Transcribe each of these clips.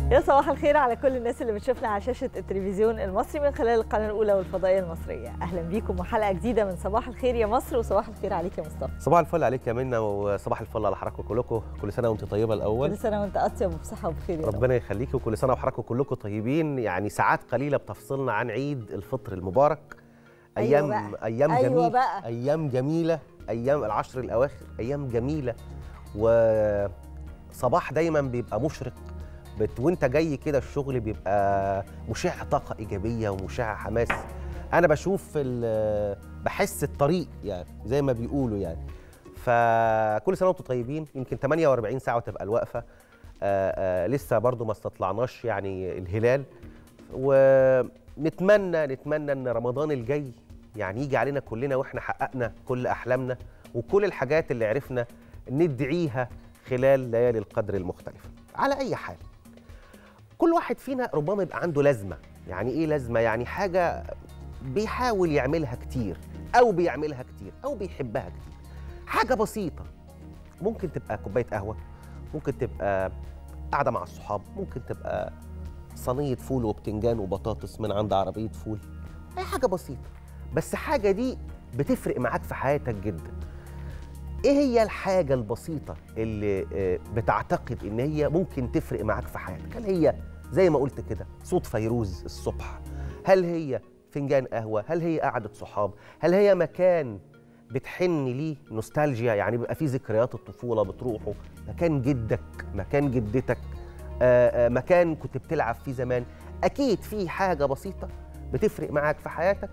يا صباح الخير على كل الناس اللي بتشوفنا على شاشة التلفزيون المصري من خلال القناة الأولى والفضائية المصرية أهلا بيكم وحلقة جديدة من صباح الخير يا مصر وصباح الخير عليك يا مصطفى صباح الفل عليك يا منى وصباح الفل على حضراتكم كلكم كل سنه وانت طيبه الاول كل سنة وأنت أطيب وبصحة وبخير يا رب ربنا يخليكي وكل سنه وحضراتكم كلكم طيبين يعني ساعات قليله بتفصلنا عن عيد الفطر المبارك أيوة ايام بقى. ايام أيوة جميله بقى. ايام جميله ايام العشر الاواخر ايام جميله وصباح دايما بيبقى مشرق بت... وانت جاي كده الشغل بيبقى مشع طاقه ايجابيه ومشع حماس انا بشوف ال... بحس الطريق يعني زي ما بيقولوا يعني فكل سنه وانتم طيبين يمكن 48 ساعه وتبقى الوقفه آه آه لسه برضو ما استطلعناش يعني الهلال ونتمنى نتمنى ان رمضان الجاي يعني يجي علينا كلنا واحنا حققنا كل احلامنا وكل الحاجات اللي عرفنا ندعيها خلال ليالي القدر المختلفه على اي حال كل واحد فينا ربما يبقى عنده لازمه يعني ايه لازمه يعني حاجه بيحاول يعملها كتير او بيعملها كتير او بيحبها كتير حاجه بسيطه ممكن تبقى كوبايه قهوه ممكن تبقى قاعده مع الصحاب ممكن تبقى صينيه فول وبتنجان وبطاطس من عند عربيه فول اي حاجه بسيطه بس حاجه دي بتفرق معاك في حياتك جدا ايه هي الحاجه البسيطه اللي آه، بتعتقد ان هي ممكن تفرق معاك في حياتك هل هي زي ما قلت كده صوت فيروز الصبح هل هي فنجان قهوه هل هي قعده صحاب هل هي مكان بتحن ليه نوستالجيا يعني بيبقى فيه ذكريات الطفوله بتروحه مكان جدك مكان جدتك آه، آه، مكان كنت بتلعب فيه زمان اكيد في حاجه بسيطه بتفرق معاك في حياتك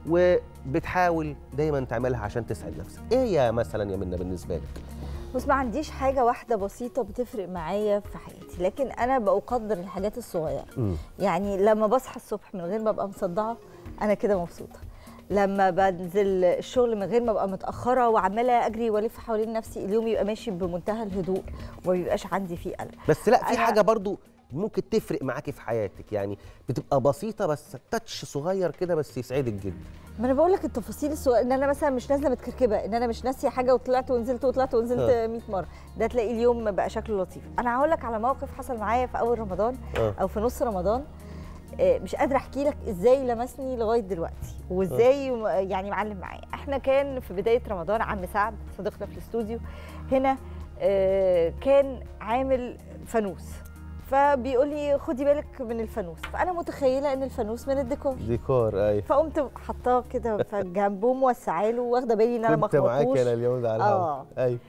وبتحاول دايما تعملها عشان تسعد نفسك ايه هي مثلا يا منى بالنسبه لك بص ما عنديش حاجة واحدة بسيطة بتفرق معايا في حياتي لكن أنا بقدر الحاجات الصغيرة يعني لما بصحى الصبح من غير ما ابقى مصدعه انا كده مبسوطه لما بنزل الشغل من غير ما ابقى متاخره وعماله اجري والف حوالين نفسي اليوم يبقى ماشي بمنتهى الهدوء وما بيبقاش عندي فيه قلق بس لا في أنا- حاجه برضو ممكن تفرق معاكي في حياتك يعني بتبقى بسيطه بس تاتش صغير كده بس يسعدك جدا ما انا بقول لك التفاصيل الصغيره ان انا مثلا مش نازله متكركبه ان انا مش ناسيه حاجه وطلعت ونزلت وطلعت ونزلت آه. 100 مره ده تلاقي اليوم بقى شكله لطيف انا هقول لك على موقف حصل معايا في اول رمضان اه او في نص رمضان آه، مش قادره احكي لك ازاي لمسني لغايه دلوقتي وازاي م- يعني معلم معايا احنا كان في بدايه رمضان عم سعد صديقنا في الاستوديو هنا آه، كان عامل فانوس فبيقول لي خدي بالك من الفانوس فانا متخيله ان الفانوس من الديكور ديكور اي فقمت حطاه كده في جنبه موسعاه له واخده بالي ان انا ما كنت معاكي اخبطوش انا اليوم ده على آه. الهوا اي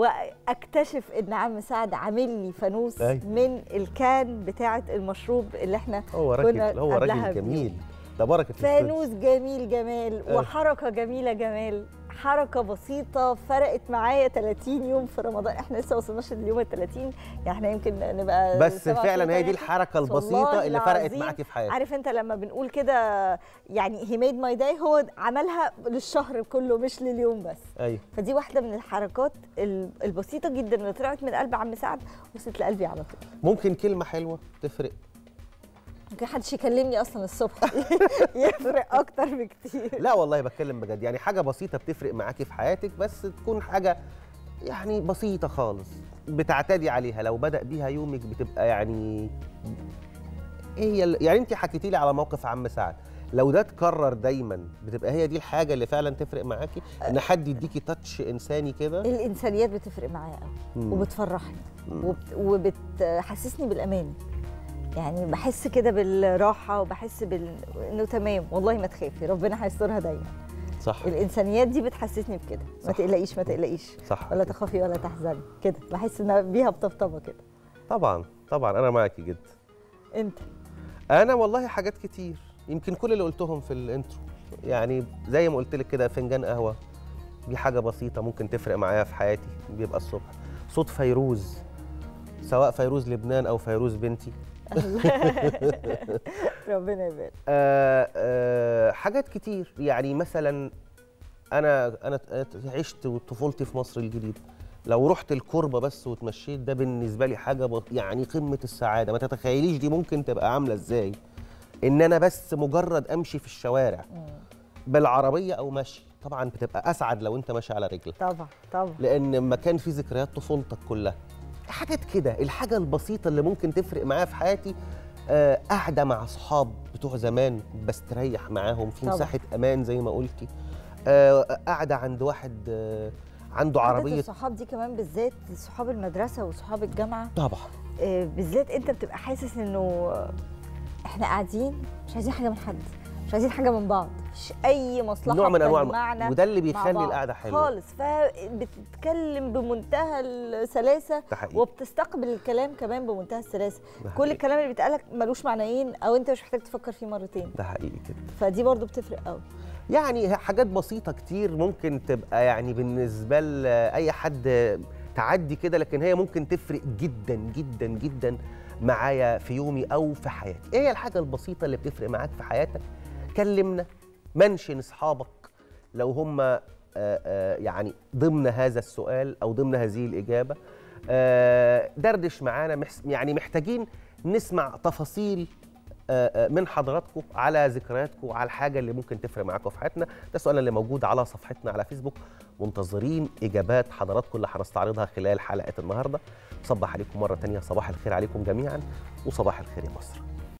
واكتشف ان عم سعد عامل لي فانوس أي. من الكان بتاعه المشروب اللي احنا هو كنا راجل هو قبلها راجل بيوم. جميل ده بركه الاستوديو. فانوس جميل جمال آه. وحركه جميله جمال حركه بسيطه فرقت معايا 30 يوم في رمضان احنا لسه ما وصلناش لليوم ال 30 يعني احنا يمكن نبقى بس 27 فعلا هي دي 28. الحركه والله البسيطه اللي فرقت العظيم معاكي في حياتك عارف انت لما بنقول كده يعني هي ميد ماي داي هو عملها للشهر كله مش لليوم بس ايوه فدي واحده من الحركات ال- البسيطه جدا اللي طلعت من قلب عم سعد وصلت لقلبي على طول ممكن كلمه حلوه تفرق ممكن حدش يكلمني اصلا الصبح يفرق اكتر بكتير لا والله بتكلم بجد يعني حاجه بسيطه بتفرق معاكي في حياتك بس تكون حاجه يعني بسيطه خالص بتعتدي عليها لو بدا بيها يومك بتبقى يعني ايه هي ال- يعني انت حكيتي لي على موقف عم سعد لو ده اتكرر دايما بتبقى هي دي الحاجه اللي فعلا تفرق معاكي ان حد يديكي تاتش انساني كده الانسانيات بتفرق معايا قوي مم. وبتفرحني مم. وبت... وبتحسسني بالامان يعني بحس كده بالراحه وبحس بال... انه تمام والله ما تخافي ربنا هيسترها دايما صح الانسانيات دي بتحسسني بكده ما صح. تقلقيش ما تقلقيش صح ولا تخافي ولا تحزني كده بحس ان بيها بطبطبه كده طبعا طبعا انا معاكي جدا انت انا والله حاجات كتير يمكن كل اللي قلتهم في الانترو يعني زي ما قلت لك كده فنجان قهوه دي حاجه بسيطه ممكن تفرق معايا في حياتي بيبقى الصبح صوت فيروز سواء فيروز لبنان او فيروز بنتي ربنا يبارك آه آه حاجات كتير يعني مثلا انا انا عشت طفولتي في مصر الجديده لو رحت الكوربه بس وتمشيت ده بالنسبه لي حاجه ب... يعني قمه السعاده ما تتخيليش دي ممكن تبقى عامله ازاي ان انا بس مجرد امشي في الشوارع بالعربيه او مشي طبعا بتبقى اسعد لو انت ماشي على رجلك طبعا طبعا لان مكان فيه ذكريات طفولتك كلها حاجات كده الحاجه البسيطه اللي ممكن تفرق معايا في حياتي آه، قاعده مع اصحاب بتوع زمان بستريح معاهم في طبعا. مساحه امان زي ما قلتي آه، قاعده عند واحد آه، عنده عادة عربيه الصحاب دي كمان بالذات صحاب المدرسه وصحاب الجامعه طبعا آه، بالذات انت بتبقى حاسس انه احنا قاعدين مش عايزين حاجه من حد مش عايزين حاجه من بعض مش اي مصلحه نوع من انواع بتجمعنا وده اللي مع بيخلي بعض القعده حلوه خالص فبتتكلم بمنتهى السلاسه ده حقيقي وبتستقبل الكلام كمان بمنتهى السلاسه ده كل حقيقي. الكلام اللي بيتقالك ملوش معنيين او انت مش محتاج تفكر فيه مرتين ده حقيقي كده فدي برضو بتفرق قوي يعني حاجات بسيطة كتير ممكن تبقى يعني بالنسبة لأي حد تعدي كده لكن هي ممكن تفرق جدا جدا جدا معايا في يومي أو في حياتي إيه هي الحاجة البسيطة اللي بتفرق معاك في حياتك كلمنا منشن أصحابك لو هم آه، آه، يعني ضمن هذا السؤال أو ضمن هذه الإجابة آه، دردش معانا محس- يعني محتاجين نسمع تفاصيل آه، آه، من حضراتكم على ذكرياتكم على الحاجه اللي ممكن تفرق معاكم في حياتنا ده السؤال اللي موجود على صفحتنا على فيسبوك منتظرين اجابات حضراتكم اللي هنستعرضها خلال حلقه النهارده صبح عليكم مره تانية صباح الخير عليكم جميعا وصباح الخير يا مصر